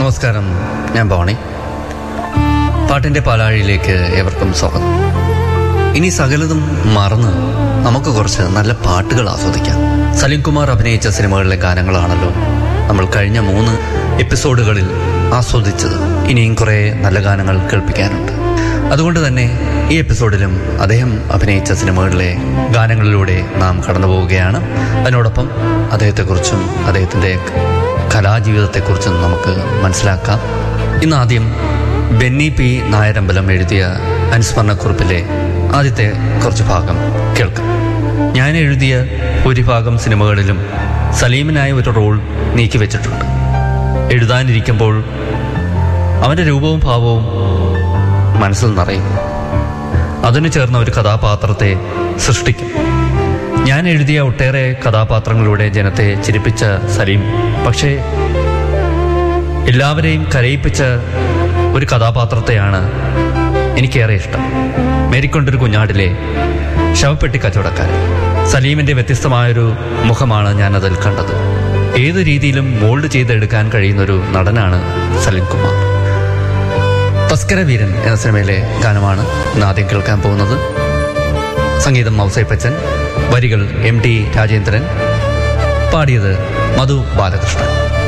നമസ്കാരം ഞാൻ ഭവാണി പാട്ടിന്റെ പാലാഴിയിലേക്ക് ഏവർക്കും സ്വാഗതം ഇനി സകലതും മറന്ന് നമുക്ക് കുറച്ച് നല്ല പാട്ടുകൾ ആസ്വദിക്കാം സലീം കുമാർ അഭിനയിച്ച സിനിമകളിലെ ഗാനങ്ങളാണല്ലോ നമ്മൾ കഴിഞ്ഞ മൂന്ന് എപ്പിസോഡുകളിൽ ആസ്വദിച്ചത് ഇനിയും കുറേ നല്ല ഗാനങ്ങൾ കേൾപ്പിക്കാനുണ്ട് അതുകൊണ്ട് തന്നെ ഈ എപ്പിസോഡിലും അദ്ദേഹം അഭിനയിച്ച സിനിമകളിലെ ഗാനങ്ങളിലൂടെ നാം കടന്നു പോവുകയാണ് അതിനോടൊപ്പം അദ്ദേഹത്തെക്കുറിച്ചും അദ്ദേഹത്തിൻ്റെ കലാജീവിതത്തെക്കുറിച്ചും നമുക്ക് മനസ്സിലാക്കാം ഇന്ന് ആദ്യം ബെന്നി പി നായരമ്പലം എഴുതിയ അനുസ്മരണക്കുറിപ്പിലെ ആദ്യത്തെ കുറച്ച് ഭാഗം കേൾക്കാം ഞാൻ എഴുതിയ ഭൂരിഭാഗം സിനിമകളിലും സലീമിനായി ഒരു റോൾ നീക്കി വെച്ചിട്ടുണ്ട് എഴുതാനിരിക്കുമ്പോൾ അവൻ്റെ രൂപവും ഭാവവും മനസ്സിൽ നിറയും അതിനു ചേർന്ന ഒരു കഥാപാത്രത്തെ സൃഷ്ടിക്കും ഞാൻ എഴുതിയ ഒട്ടേറെ കഥാപാത്രങ്ങളിലൂടെ ജനത്തെ ചിരിപ്പിച്ച സലീം പക്ഷേ എല്ലാവരെയും കരയിപ്പിച്ച ഒരു കഥാപാത്രത്തെയാണ് എനിക്കേറെ ഇഷ്ടം മേരിക്കൊണ്ടൊരു കുഞ്ഞാടിലെ ശവപ്പെട്ടി കച്ചവടക്കാരൻ സലീമിന്റെ വ്യത്യസ്തമായൊരു മുഖമാണ് ഞാൻ അതിൽ കണ്ടത് ഏത് രീതിയിലും മോൾഡ് ചെയ്തെടുക്കാൻ കഴിയുന്നൊരു നടനാണ് സലീം കുമാർ തസ്കര വീരൻ എന്ന സിനിമയിലെ ഗാനമാണ് ഇന്ന് ആദ്യം കേൾക്കാൻ പോകുന്നത് സംഗീതം മൗസൈപ്പച്ചൻ വരികൾ എം ടി രാജേന്ദ്രൻ പാടിയത് മധു ബാലകൃഷ്ണൻ